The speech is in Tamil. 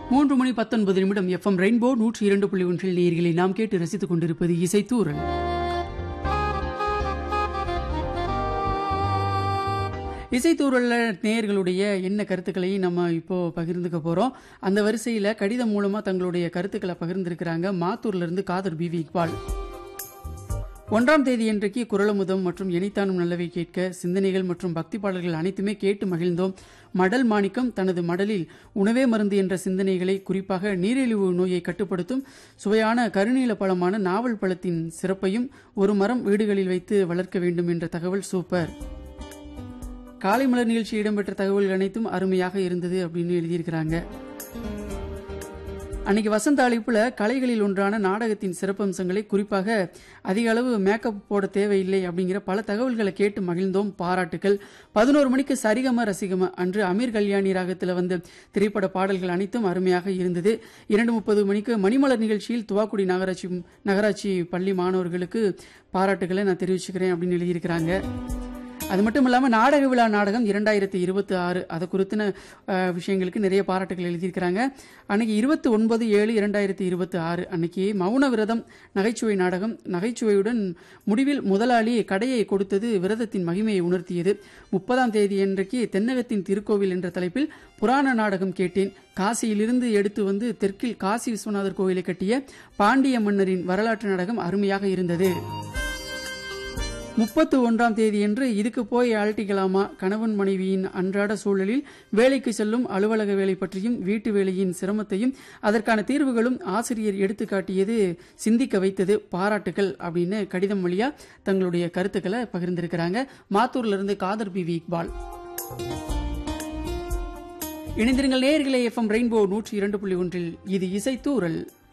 மூன்று மணி பத்தொன்பது நிமிடம் எஃப்எம் ரெயின்போ நூற்றி இரண்டு புள்ளி ஒன்றில் நேர்களை நாம் கேட்டு ரசித்துக் கொண்டிருப்பது இசைத்தூரல் இசைத்தூரல்ல நேயர்களுடைய என்ன கருத்துக்களையும் நம்ம இப்போ பகிர்ந்துக்க போறோம் அந்த வரிசையில கடிதம் மூலமா தங்களுடைய கருத்துக்களை பகிர்ந்திருக்கிறாங்க மாத்தூர்ல இருந்து காதர் பிவி இக்பால் ஒன்றாம் தேதி அன்றைக்கு குரலமுதம் மற்றும் இணைத்தானும் நல்லவை கேட்க சிந்தனைகள் மற்றும் பக்தி பாடல்கள் அனைத்துமே கேட்டு மகிழ்ந்தோம் மடல் மாணிக்கம் தனது மடலில் உணவே மருந்து என்ற சிந்தனைகளை குறிப்பாக நீரிழிவு நோயை கட்டுப்படுத்தும் சுவையான கருநீல பழமான நாவல் பழத்தின் சிறப்பையும் ஒரு மரம் வீடுகளில் வைத்து வளர்க்க வேண்டும் என்ற தகவல் சூப்பர் காலை மலர் நிகழ்ச்சி இடம்பெற்ற தகவல்கள் அனைத்தும் அருமையாக இருந்தது அப்படின்னு எழுதியிருக்கிறாங்க அன்னைக்கு வசந்த அழைப்புல கலைகளில் ஒன்றான நாடகத்தின் சிறப்பம்சங்களை குறிப்பாக அதிக அளவு மேக்கப் போட தேவையில்லை அப்படிங்கிற பல தகவல்களை கேட்டு மகிழ்ந்தோம் பாராட்டுகள் பதினோரு மணிக்கு சரிகம ரசிகம அன்று அமீர் கல்யாணி ராகத்தில் வந்த திரைப்பட பாடல்கள் அனைத்தும் அருமையாக இருந்தது இரண்டு முப்பது மணிக்கு மணிமலர் நிகழ்ச்சியில் துவாக்குடி நகராட்சி நகராட்சி பள்ளி மாணவர்களுக்கு பாராட்டுகளை நான் தெரிவிச்சுக்கிறேன் அப்படின்னு எழுதியிருக்கிறாங்க அது மட்டும் இல்லாமல் நாடக விழா நாடகம் இரண்டாயிரத்தி இருபத்தி ஆறு அதை குறித்தின அஹ், விஷயங்களுக்கு நிறைய பாராட்டுகள் எழுதியிருக்கிறாங்க அன்னைக்கு இருபத்தி ஒன்பது ஏழு இரண்டாயிரத்தி இருபத்தி ஆறு அன்னைக்கு மௌன விரதம் நகைச்சுவை நாடகம் நகைச்சுவையுடன் முடிவில் முதலாளி கடையை கொடுத்தது விரதத்தின் மகிமையை உணர்த்தியது முப்பதாம் தேதி அன்றைக்கு தென்னகத்தின் திருக்கோவில் என்ற தலைப்பில் புராண நாடகம் கேட்டேன் காசியிலிருந்து எடுத்து வந்து தெற்கில் காசி விஸ்வநாதர் கோவிலை கட்டிய பாண்டிய மன்னரின் வரலாற்று நாடகம் அருமையாக இருந்தது முப்பத்து ஒன்றாம் தேதியன்று இதுக்கு போய் அழட்டிக்கலாமா கணவன் மனைவியின் அன்றாட சூழலில் வேலைக்கு செல்லும் அலுவலக வேலை பற்றியும் வீட்டு வேலையின் சிரமத்தையும் அதற்கான தீர்வுகளும் ஆசிரியர் எடுத்து காட்டியது சிந்திக்க வைத்தது பாராட்டுகள் அப்படின்னு கடிதம் வழியா தங்களுடைய கருத்துக்களை பகிர்ந்திருக்கிறாங்க மாத்தூர்ல இருந்து காதர் பி வி இக்பால் இணைந்திருங்கள் நேயர்களே எஃப்எம் ரெயின்போ நூற்றி இரண்டு புள்ளி ஒன்றில் இது இசைத்தூரல்